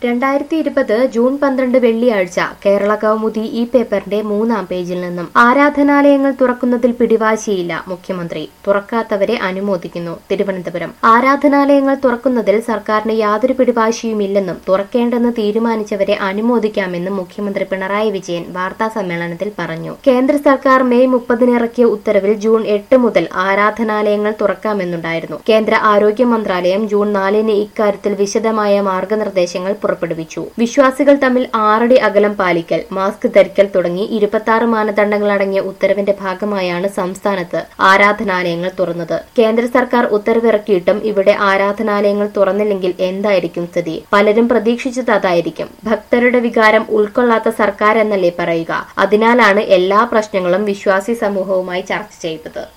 രണ്ടായിരത്തി ഇരുപത് ജൂൺ പന്ത്രണ്ട് വെള്ളിയാഴ്ച കേരള കൗമുദി ഈ പേപ്പറിന്റെ മൂന്നാം പേജിൽ നിന്നും ആരാധനാലയങ്ങൾ തുറക്കുന്നതിൽ പിടിവാശിയില്ല മുഖ്യമന്ത്രി തുറക്കാത്തവരെ അനുമോദിക്കുന്നു തിരുവനന്തപുരം ആരാധനാലയങ്ങൾ തുറക്കുന്നതിൽ സർക്കാരിന് യാതൊരു പിടിവാശിയുമില്ലെന്നും തുറക്കേണ്ടെന്ന് തീരുമാനിച്ചവരെ അനുമോദിക്കാമെന്നും മുഖ്യമന്ത്രി പിണറായി വിജയൻ വാർത്താ സമ്മേളനത്തിൽ പറഞ്ഞു കേന്ദ്ര സർക്കാർ മെയ് മുപ്പതിന് ഇറക്കിയ ഉത്തരവിൽ ജൂൺ എട്ട് മുതൽ ആരാധനാലയങ്ങൾ തുറക്കാമെന്നുണ്ടായിരുന്നു കേന്ദ്ര ആരോഗ്യ മന്ത്രാലയം ജൂൺ നാലിന് ഇക്കാര്യത്തിൽ വിശദമായ മാർഗനിർദ്ദേശങ്ങൾ പുറപ്പെടുവിച്ചു വിശ്വാസികൾ തമ്മിൽ ആറടി അകലം പാലിക്കൽ മാസ്ക് ധരിക്കൽ തുടങ്ങി ഇരുപത്തി മാനദണ്ഡങ്ങൾ അടങ്ങിയ ഉത്തരവിന്റെ ഭാഗമായാണ് സംസ്ഥാനത്ത് ആരാധനാലയങ്ങൾ തുറന്നത് കേന്ദ്ര സർക്കാർ ഉത്തരവിറക്കിയിട്ടും ഇവിടെ ആരാധനാലയങ്ങൾ തുറന്നില്ലെങ്കിൽ എന്തായിരിക്കും സ്ഥിതി പലരും പ്രതീക്ഷിച്ചത് അതായിരിക്കും ഭക്തരുടെ വികാരം ഉൾക്കൊള്ളാത്ത സർക്കാർ എന്നല്ലേ പറയുക അതിനാലാണ് എല്ലാ പ്രശ്നങ്ങളും വിശ്വാസി സമൂഹവുമായി ചർച്ച ചെയ്തത്